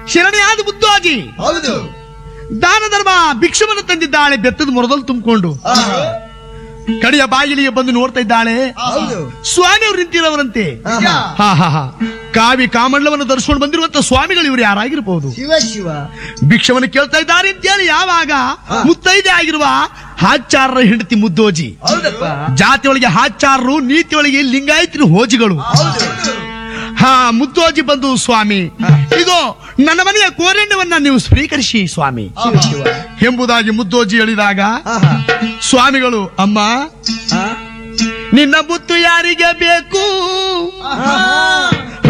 ಶರಣಿಯಾದ ಮುದ್ದೋಜಿ ಹೌದು ದಾನ ಧರ್ಮ ಭಿಕ್ಷವನ್ನು ತಂದಿದ್ದಾಳೆ ಬೆತ್ತದ ಮೊರದಲ್ಲಿ ತುಂಬಿಕೊಂಡು ಆಹಾ. ಕಡೆಯ ಬಾಗಿಲಿಗೆ ಬಂದು ನೋಡ್ತಾ ಇದ್ದಾಳೆ ಹೌದು ಸ್ವಾಮಿ ಅವರು ನಿಂತಿರೋವರಂತೆ ಆಹಾ. ಹಾ ಹಾ ಹಾ ಕಾವಿ ಕಾಮಂಡಲವನ್ನು ಧರಿಸ್ಕೊಂಡು ಬಂದಿರುವಂತ ಸ್ವಾಮಿಗಳು ಇವರು ಯಾರಾಗಿರ್ಬಹುದು ಶಿವ ಶಿವ ಭಿಕ್ಷವನ್ನು ಕೇಳ್ತಾ ಇದ್ದಾರೆ ಅಂತೇಳಿ ಯಾವಾಗ ಹಾ. ಮುತ್ತೈದೆ ಆಗಿರುವ ಹಾಚಾರರ ಹೆಂಡತಿ ಮುದ್ದೋಜಿ ಹೌದಪ್ಪ ಜಾತಿಯೊಳಗೆ ಹಾಚಾರರು ನೀತಿಯೊಳಗೆ ಲಿಂಗಾಯತರು ಹೋಜಿಗಳು ಹೌದು ಹಾ ಮುದ್ದೋಜಿ ಬಂದು ಸ್ವಾಮಿ ಇದು ನನ್ನ ಮನೆಯ ಕೋರಣ್ಯವನ್ನ ನೀವು ಸ್ವೀಕರಿಸಿ ಸ್ವಾಮಿ ಶಿವ ಶಿವ ಎಂಬುದಾಗಿ ಮುದ್ದೋಜಿ ಹೇಳಿದಾಗ ಆಹಾ. ಸ್ವಾಮಿಗಳು ಅಮ್ಮ ಆ? ನಿನ್ನ ಮುತ್ತು ಯಾರಿಗೆ ಬೇಕು ಆಹಾ.